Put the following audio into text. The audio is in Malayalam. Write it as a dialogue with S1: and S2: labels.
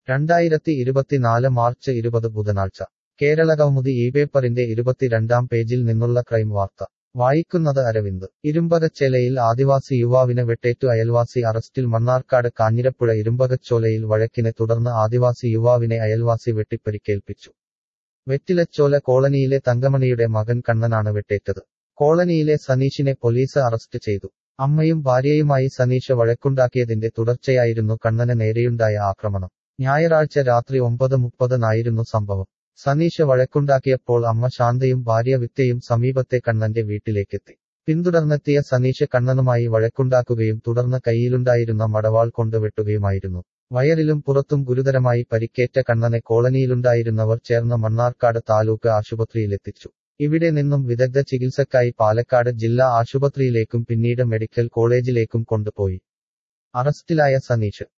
S1: രണ്ടായിരത്തി ഇരുപത്തിനാല് മാർച്ച് ഇരുപത് ബുധനാഴ്ച കേരള കൗമുദി ഈ പേപ്പറിന്റെ ഇരുപത്തിരണ്ടാം പേജിൽ നിന്നുള്ള ക്രൈം വാർത്ത വായിക്കുന്നത് അരവിന്ദ് ഇരുമ്പകച്ചേലയിൽ ആദിവാസി യുവാവിന് വെട്ടേറ്റു അയൽവാസി അറസ്റ്റിൽ മണ്ണാർക്കാട് കാഞ്ഞിരപ്പുഴ ഇരുമ്പകച്ചോലയിൽ വഴക്കിനെ തുടർന്ന് ആദിവാസി യുവാവിനെ അയൽവാസി വെട്ടിപ്പരിക്കേൽപ്പിച്ചു വെറ്റിലച്ചോല കോളനിയിലെ തങ്കമണിയുടെ മകൻ കണ്ണനാണ് വെട്ടേറ്റത് കോളനിയിലെ സനീഷിനെ പോലീസ് അറസ്റ്റ് ചെയ്തു അമ്മയും ഭാര്യയുമായി സനീഷ് വഴക്കുണ്ടാക്കിയതിന്റെ തുടർച്ചയായിരുന്നു കണ്ണന് നേരെയുണ്ടായ ആക്രമണം ഞായറാഴ്ച രാത്രി ഒമ്പത് മുപ്പതിനായിരുന്നു സംഭവം സനീഷ് വഴക്കുണ്ടാക്കിയപ്പോൾ അമ്മ ശാന്തയും ഭാര്യ വിത്യയും സമീപത്തെ കണ്ണന്റെ വീട്ടിലേക്കെത്തി പിന്തുടർന്നെത്തിയ സനീഷ് കണ്ണനുമായി വഴക്കുണ്ടാക്കുകയും തുടർന്ന് കൈയിലുണ്ടായിരുന്ന മടവാൾ കൊണ്ട് വെട്ടുകയുമായിരുന്നു വയറിലും പുറത്തും ഗുരുതരമായി പരിക്കേറ്റ കണ്ണനെ കോളനിയിലുണ്ടായിരുന്നവർ ചേർന്ന് മണ്ണാർക്കാട് താലൂക്ക് ആശുപത്രിയിലെത്തിച്ചു ഇവിടെ നിന്നും വിദഗ്ധ ചികിത്സക്കായി പാലക്കാട് ജില്ലാ ആശുപത്രിയിലേക്കും പിന്നീട് മെഡിക്കൽ കോളേജിലേക്കും കൊണ്ടുപോയി അറസ്റ്റിലായ സനീഷ്